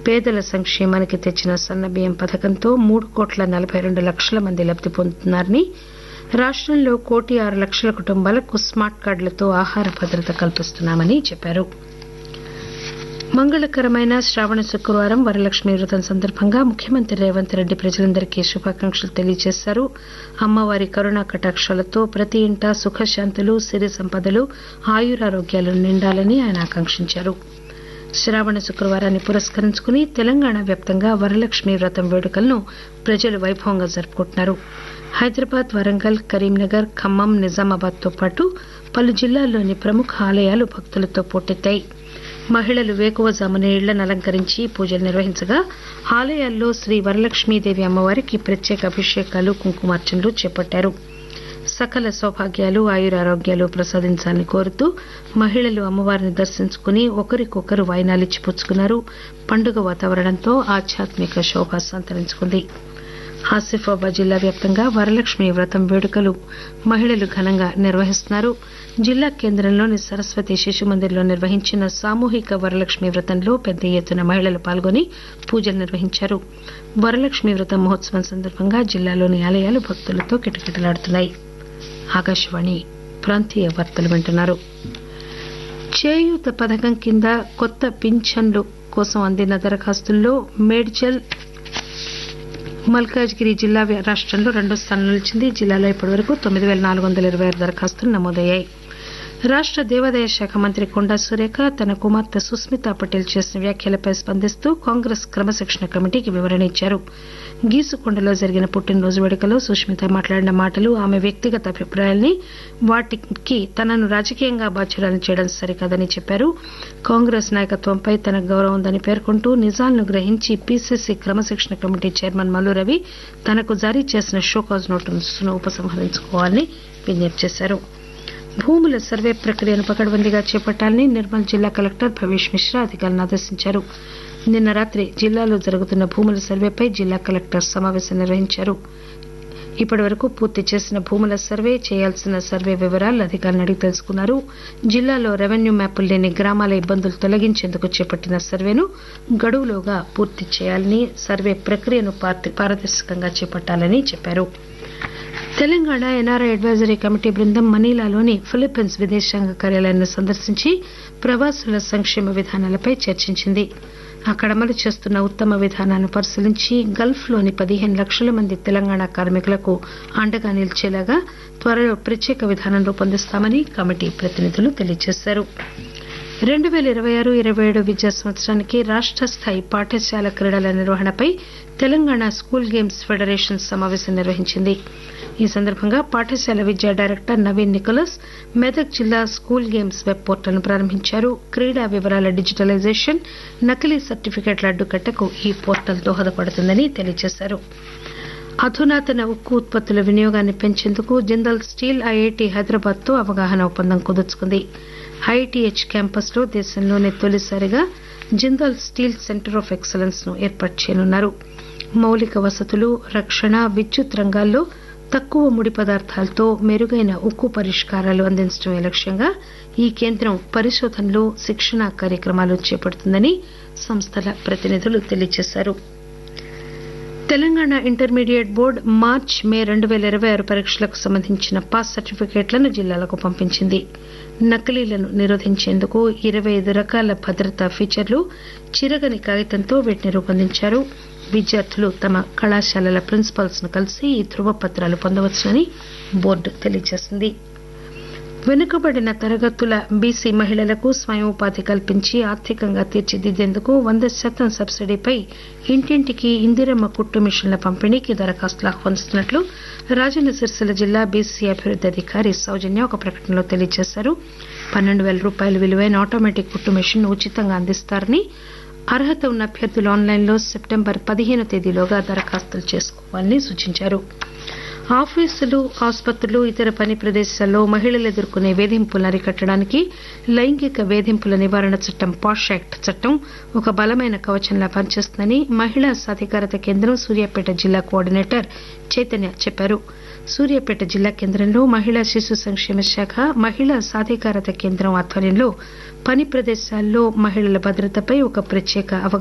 పేదల సంక్షేమానికి తెచ్చిన సన్నబియ్యం పథకంతో మూడు కోట్ల నలబై రెండు లక్షల మంది లబ్ది పొందుతున్నారని రాష్టంలో కోటి ఆరు లక్షల కుటుంబాలకు స్మార్ట్ కార్డులతో ఆహార భద్రత కల్పిస్తున్నామని చెప్పారు మంగళకరమైన శ్రావణ శుక్రవారం వరలక్ష్మి వ్రతం సందర్భంగా ముఖ్యమంత్రి రేవంత్ రెడ్డి ప్రజలందరికీ శుభాకాంక్షలు తెలియజేశారు అమ్మవారి కరుణా కటాక్షాలతో ప్రతి ఇంటా సుఖశాంతులు సిరి సంపదలు ఆయురారోగ్యాలు నిండాలని ఆయన ఆకాంక్షించారు శ్రావణ శుక్రవారాన్ని పురస్కరించుకుని తెలంగాణ వ్యాప్తంగా వరలక్ష్మి వ్రతం వేడుకలను ప్రజలు వైభవంగా జరుపుకుంటున్నారు హైదరాబాద్ వరంగల్ కరీంనగర్ ఖమ్మం నిజామాబాద్ తో పాటు పలు జిల్లాల్లోని ప్రముఖ ఆలయాలు భక్తులతో పోటెత్తాయి మహిళలు వేకువజామున ఇళ్లను అలంకరించి పూజలు నిర్వహించగా ఆలయాల్లో శ్రీ వరలక్ష్మీదేవి అమ్మవారికి ప్రత్యేక అభిషేకాలు కుంకుమార్చనలు చేపట్టారు సకల సౌభాగ్యాలు ఆయురారోగ్యాలు ప్రసాదించాలని కోరుతూ మహిళలు అమ్మవారిని దర్శించుకుని ఒకరికొకరు వాయినాలిచ్చి పుచ్చుకున్నారు పండుగ వాతావరణంతో ఆధ్యాత్మిక శోభ సంతరించుకుంది ఆసిఫాబాద్ జిల్లా వ్యాప్తంగా వరలక్ష్మి వ్రతం వేడుకలు మహిళలు ఘనంగా నిర్వహిస్తున్నారు జిల్లా కేంద్రంలోని సరస్వతి శిశు మందిర్లో నిర్వహించిన సామూహిక వరలక్ష్మి వ్రతంలో పెద్ద ఎత్తున మహిళలు పాల్గొని పూజలు నిర్వహించారు వరలక్ష్మి వ్రతం మహోత్సవం సందర్భంగా జిల్లాలోని ఆలయాలు భక్తులతో కిటకిటలాడుతున్నాయి ఆకాశవాణి ప్రాంతీయ వార్తలు వింటున్నారు చేయూత పథకం కింద కొత్త పింఛన్లు కోసం అందిన దరఖాస్తుల్లో మేడ్చల్ మల్కాజ్గిరి జిల్లా రాష్టంలో రెండో స్థానంలో నిలిచింది జిల్లాలో ఇప్పటివరకు తొమ్మిది పేల నాలుగు వందల ఇరవై ఆరు దరఖాస్తులు నమోదయ్యాయి రాష్ట దేవాదాయ శాఖ మంత్రి కొండా సురేఖ తన కుమార్తె సుస్మితా పటేల్ చేసిన వ్యాఖ్యలపై స్పందిస్తూ కాంగ్రెస్ క్రమశిక్షణ కమిటీకి వివరణ ఇచ్చారు గీసుకొండలో జరిగిన పుట్టినరోజు వేడుకలో సుష్మిత మాట్లాడిన మాటలు ఆమె వ్యక్తిగత అభిప్రాయాల్ని వాటికి తనను రాజకీయంగా బాధ్యులను చేయడం సరికాదని చెప్పారు కాంగ్రెస్ నాయకత్వంపై తనకు గౌరవం ఉందని పేర్కొంటూ నిజాలను గ్రహించి పీసీసీ క్రమశిక్షణ కమిటీ చైర్మన్ మల్లు రవి తనకు జారీ చేసిన షోకాజ్ నోటీసును ఉపసంహరించుకోవాలని విజ్ఞప్తి చేశారు భూముల సర్వే ప్రక్రియను పకడ్బందీగా చేపట్టాలని నిర్మల్ జిల్లా కలెక్టర్ భవేష్ మిశ్రా అధికారులను ఆదేశించారు నిన్న రాత్రి జిల్లాలో జరుగుతున్న భూముల సర్వేపై జిల్లా కలెక్టర్ సమావేశం నిర్వహించారు ఇప్పటి వరకు పూర్తి చేసిన భూముల సర్వే చేయాల్సిన సర్వే వివరాలు అధికారులను అడిగి తెలుసుకున్నారు జిల్లాలో రెవెన్యూ మ్యాపులు లేని గ్రామాల ఇబ్బందులు తొలగించేందుకు చేపట్టిన సర్వేను గడువులోగా పూర్తి చేయాలని సర్వే ప్రక్రియను పారదర్శకంగా చేపట్టాలని చెప్పారు తెలంగాణ ఎన్ఆర్ఐ అడ్వైజరీ కమిటీ బృందం మనీలాలోని ఫిలిప్పీన్స్ విదేశాంగ కార్యాలయాన్ని సందర్శించి ప్రవాసుల సంక్షేమ విధానాలపై చర్చించింది అక్కడ అమలు చేస్తున్న ఉత్తమ విధానాలను పరిశీలించి గల్ఫ్లోని పదిహేను లక్షల మంది తెలంగాణ కార్మికులకు అండగా నిలిచేలాగా త్వరలో ప్రత్యేక విధానం రూపొందిస్తామని కమిటీ ప్రతినిధులు తెలియజేశారు రెండు పేల ఇరవై ఆరు ఇరవై ఏడు విద్యా సంవత్సరానికి రాష్ట స్థాయి పాఠశాల క్రీడల నిర్వహణపై తెలంగాణ స్కూల్ గేమ్స్ ఫెడరేషన్ సమావేశం నిర్వహించింది ఈ సందర్భంగా పాఠశాల విద్యా డైరెక్టర్ నవీన్ నికోలస్ మెదక్ జిల్లా స్కూల్ గేమ్స్ వెబ్ పోర్టల్ ను ప్రారంభించారు క్రీడా వివరాల డిజిటలైజేషన్ నకిలీ సర్టిఫికెట్ల అడ్డుకట్టకు ఈ పోర్టల్ దోహదపడుతుందని తెలియజేశారు అధునాతన ఉక్కు ఉత్పత్తుల వినియోగాన్ని పెంచేందుకు జిందాల్ స్టీల్ ఐఐటి హైదరాబాద్ తో అవగాహన ఒప్పందం కుదుర్చుకుంది ఐటీహెచ్ క్యాంపస్ లో దేశంలోనే తొలిసారిగా Jindal steel centre of excellence ను ఏర్పాటు చేయనున్నారు మౌలిక వసతులు రక్షణ విద్యుత్ రంగాల్లో తక్కువ ముడి పదార్థాలతో మెరుగైన ఉక్కు పరిష్కారాలు అందించడమే లక్ష్యంగా ఈ కేంద్రం పరిశోధనలు శిక్షణా కార్యక్రమాలు చేపడుతుందని సంస్థల ప్రతినిధులు తెలియజేశారు Telangana intermediate board March May రెండు పేల ఇరవై ఆరు పరీక్షలకు సంబంధించిన పాస్ సర్టిఫికెట్లను జిల్లాలకు పంపించింది నకిలీలను నిరోధించేందుకు ఇరవై ఐదు రకాల భద్రతా ఫీచర్లు చిరగని కాగితంతో వీటిని రూపొందించారు విద్యార్థులు తమ కళాశాలల ప్రిన్సిపాల్స్ ను కలిసి ఈ ధృవపత్రాలు పొందవచ్చునని బోర్డు తెలియజేసింది వెనుకబడిన తరగతుల బీసీ మహిళలకు స్వయం ఉపాధి కల్పించి ఆర్థికంగా తీర్చిదిద్దేందుకు వంద శాతం సబ్సిడీపై ఇంటింటికి ఇందిరమ్మ కుట్టు మిషన్ల పంపిణీకి దరఖాస్తులు ఆహ్వానిస్తున్నట్లు రాజన్న సిరిసిల్ల జిల్లా బీసీ అభివృద్ది అధికారి సౌజన్య ఒక ప్రకటనలో తెలియజేశారు పన్నెండు పేల రూపాయల విలువైన ఆటోమేటిక్ కుట్టు మిషన్ ఉచితంగా అందిస్తారని అర్హత ఉన్న అభ్యర్థులు ఆన్లైన్లో సెప్టెంబర్ పదిహేను తేదీలోగా దరఖాస్తులు చేసుకోవాలని సూచించారు ఆఫీసులు ఆసుపత్రులు ఇతర పని ప్రదేశాల్లో మహిళలు ఎదుర్కొనే వేధింపులను అరికట్టడానికి లైంగిక వేధింపుల నివారణ చట్టం పాష్ యాక్ట్ చట్టం ఒక బలమైన కవచంలా పనిచేస్తుందని మహిళా సాధికారత కేంద్రం సూర్యాపేట జిల్లా కోఆర్డినేటర్ చైతన్య చెప్పారు సూర్యాపేట జిల్లా కేంద్రంలో మహిళా శిశు సంక్షేమ శాఖ మహిళా సాధికారత కేంద్రం ఆధ్వర్యంలో పని ప్రదేశాల్లో మహిళల భద్రతపై ఒక ప్రత్యేక అవగాహన